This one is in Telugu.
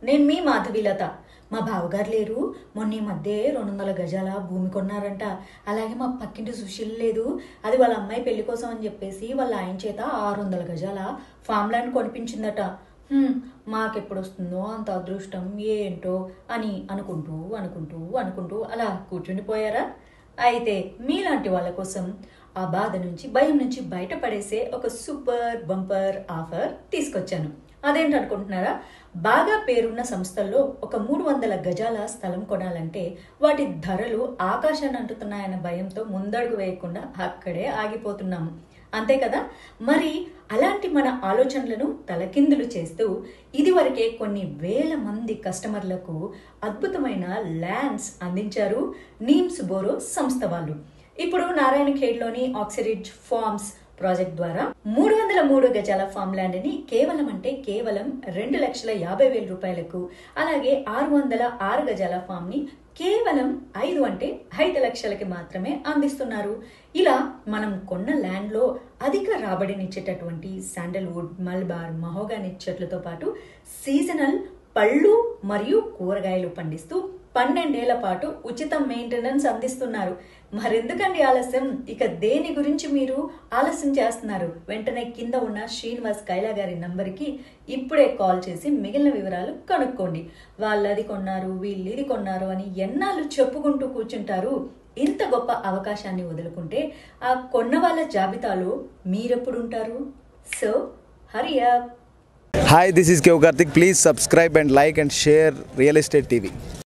నేను మీ మాధవీలత మా బావగారు లేరు మొన్న ఈ మధ్య రెండు వందల గజాల భూమి కొన్నారంట అలాగే మా పక్కింటి సుశీల్ లేదు అది వాళ్ళ అమ్మాయి పెళ్లి కోసం అని చెప్పేసి వాళ్ళ ఆయన చేత ఆరు వందల గజాల ఫామ్ ల్యాండ్ కొనిపించిందట హ్మ్, మాకెప్పుడు వస్తుందో అంత అదృష్టం ఏంటో అని అనుకుంటూ అనుకుంటూ అనుకుంటూ అలా కూర్చుండిపోయారా అయితే మీలాంటి వాళ్ళ కోసం ఆ బాధ నుంచి భయం నుంచి బయటపడేసే ఒక సూపర్ బంపర్ ఆఫర్ తీసుకొచ్చాను అదేంటనుకుంటున్నారా బాగా పేరున్న సంస్థల్లో ఒక మూడు వందల గజాల స్థలం కొనాలంటే వాటి ధరలు ఆకాశాన్ని అంటుతున్నాయన్న భయంతో ముందడుగు వేయకుండా అక్కడే ఆగిపోతున్నాము అంతే కదా మరి అలాంటి మన ఆలోచనలను తలకిందులు చేస్తూ ఇదివరకే కొన్ని వేల మంది కస్టమర్లకు అద్భుతమైన ల్యాండ్స్ అందించారు నీమ్స్ బోరో సంస్థ వాళ్ళు ఇప్పుడు నారాయణ ఖేడ్లోని ఆక్సిరిడ్జ్ ఫార్మ్స్ ప్రాజెక్ట్ ద్వారా మూడు వందల మూడు గజాల ఫామ్ ల్యాండ్ ని కేవలం అంటే కేవలం రెండు లక్షల యాభై వేల రూపాయలకు అలాగే ఆరు వందల ఆరు గజాల ఫామ్ ని కేవలం ఐదు అంటే ఐదు లక్షలకి మాత్రమే అందిస్తున్నారు ఇలా మనం కొన్న ల్యాండ్ లో అధిక రాబడినిచ్చేటటువంటి శాండల్వుడ్ మల్బార్ మహోగాని చెట్లతో పాటు సీజనల్ పళ్ళు మరియు కూరగాయలు పండిస్తూ పన్నెండేళ్ల పాటు ఉచిత మెయింటెనెన్స్ అందిస్తున్నారు మరెందుకండి ఆలస్యం ఇక దేని గురించి మీరు ఆలస్యం చేస్తున్నారు వెంటనే కింద ఉన్న శ్రీనివాస్ కైలా గారి నంబర్కి ఇప్పుడే కాల్ చేసి మిగిలిన వివరాలు కనుక్కోండి వాళ్ళు అది కొన్నారు వీళ్ళు ఇది కొన్నారు అని ఎన్నాళ్ళు చెప్పుకుంటూ కూర్చుంటారు ఇంత గొప్ప అవకాశాన్ని వదులుకుంటే ఆ కొన్న వాళ్ళ జాబితాలో మీరెప్పుడుంటారు సో హరియా Hi, this is Kev Karthik. Please subscribe and like and share Real Estate TV.